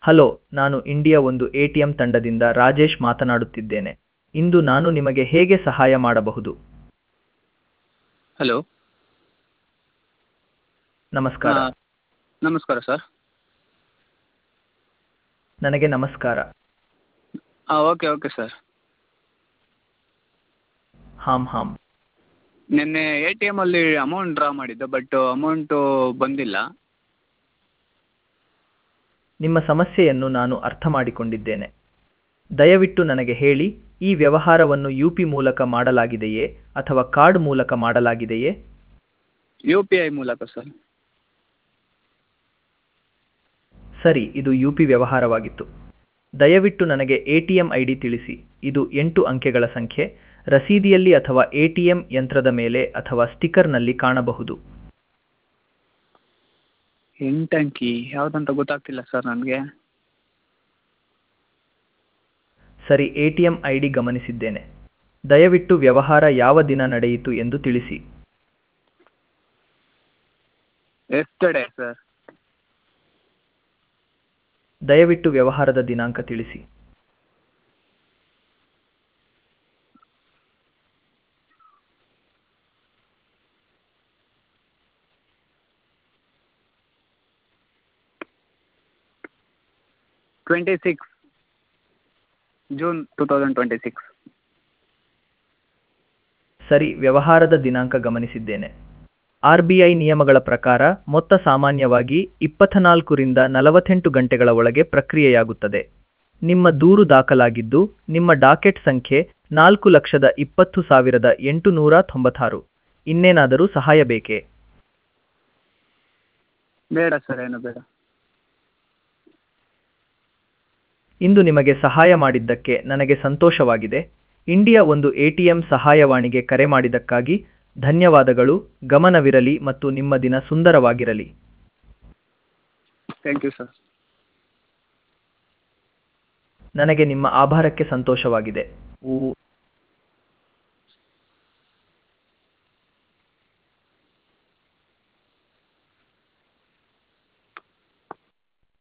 hello ನಾನು India ಒಂದು A T M ತಂಡದಿಂದ ರಾಜೇಶ್ ಮಾತನಾಡುತ್ತಿದ್ದೇನೆ ಇಂದು ನಾನು ನಿಮಗೆ ಹೇಗೆ ಸಹಾಯ ಮಾಡಬಹುದು ಹಲೋ ನಮಸ್ಕಾರ ನಮಸ್ಕಾರ ಸರ್ ನನಗೆ ನಮಸ್ಕಾರ ಹಾಂ ಓಕೆ ಓಕೆ ಸರ್ ಹಾಂ ಹಾಂ ನಿನ್ನೆ ಎ ಟಿ ಎಮಲ್ಲಿ ಅಮೌಂಟ್ ಡ್ರಾ ಮಾಡಿದ್ದೆ ಬಟ್ ಅಮೌಂಟು ಬಂದಿಲ್ಲ ನಿಮ್ಮ ಸಮಸ್ಯೆಯನ್ನು ನಾನು ಅರ್ಥ ಮಾಡಿಕೊಂಡಿದ್ದೇನೆ ದಯವಿಟ್ಟು ನನಗೆ ಹೇಳಿ ಈ ವ್ಯವಹಾರವನ್ನು ಯು ಪಿ ಮೂಲಕ ಮಾಡಲಾಗಿದೆಯೇ ಅಥವಾ ಕಾರ್ಡ್ ಮೂಲಕ ಮಾಡಲಾಗಿದೆಯೇ ಯು ಪಿ ಐ ಮೂಲಕ ಸರ್ ಸರಿ ಇದು ಯು ಪಿ ವ್ಯವಹಾರವಾಗಿತ್ತು ದಯವಿಟ್ಟು ನನಗೆ A T M I D ತಿಳಿಸಿ ಇದು ಎಂಟು ಅಂಕೆಗಳ ಸಂಖ್ಯೆ ರಸೀದಿಯಲ್ಲಿ ಅಥವಾ ಎ ಟಿ ಎಂ ಯಂತ್ರದ ಮೇಲೆ ಅಥವಾ ಸ್ಟಿಕ್ಕರ್ನಲ್ಲಿ ಕಾಣಬಹುದು ಎಂಟು ಅಂಕಿ ಯಾವುದಂತ ಗೊತ್ತಾಗ್ತಿಲ್ಲ ಸರ್ ನನಗೆ ಸರಿ A T M I D ಗಮನಿಸಿದ್ದೇನೆ ದಯವಿಟ್ಟು ವ್ಯವಹಾರ ಯಾವ ದಿನ ನಡೆಯಿತು ಎಂದು ತಿಳಿಸಿ ಎಸ್ಟರ್ಡೇ ಸರ್ ದಯವಿಟ್ಟು ವ್ಯವಹಾರದ ದಿನಾಂಕ ತಿಳಿಸಿ twenty six June two thousand twenty six ಸರಿ ವ್ಯವಹಾರದ ದಿನಾಂಕ ಗಮನಿಸಿದ್ದೇನೆ ಆರ್ ಬಿ ಐ ನಿಯಮಗಳ ಪ್ರಕಾರ ಮೊತ್ತ ಸಾಮಾನ್ಯವಾಗಿ ಇಪ್ಪತ್ತನಾಲ್ಕರಿಂದ ನಲವತ್ತೆಂಟು ಗಂಟೆಗಳ ಒಳಗೆ ಪ್ರಕ್ರಿಯೆಯಾಗುತ್ತದೆ ನಿಮ್ಮ ದೂರು ದಾಖಲಾಗಿದ್ದು ನಿಮ್ಮ ಡಾಕೆಟ್ ಸಂಖ್ಯೆ ನಾಲ್ಕು ಲಕ್ಷದ ಇಪ್ಪತ್ತು ಸಾವಿರದ ಎಂಟುನೂರ ತೊಂಬತ್ತಾರು ಇನ್ನೇನಾದರೂ ಸಹಾಯ ಬೇಕೇ ಬೇಡ ಸರ್ ಏನು ಬೇಡ ಇಂದು ನಿಮಗೆ ಸಹಾಯ ಮಾಡಿದ್ದಕ್ಕೆ ನನಗೆ ಸಂತೋಷವಾಗಿದೆ ಇಂಡಿಯಾ ಒಂದು ಎಟಿಎಂ ಸಹಾಯವಾಣಿಗೆ ಕರೆ ಮಾಡಿದ್ದಕ್ಕಾಗಿ ಧನ್ಯವಾದಗಳು ಗಮನವಿರಲಿ ಮತ್ತು ನಿಮ್ಮ ದಿನ ಸುಂದರವಾಗಿರಲಿ ಥ್ಯಾಂಕ್ ಯು ಸರ್ ನನಗೆ ನಿಮ್ಮ ಆಭಾರಕ್ಕೆ ಸಂತೋಷವಾಗಿದೆ ಊ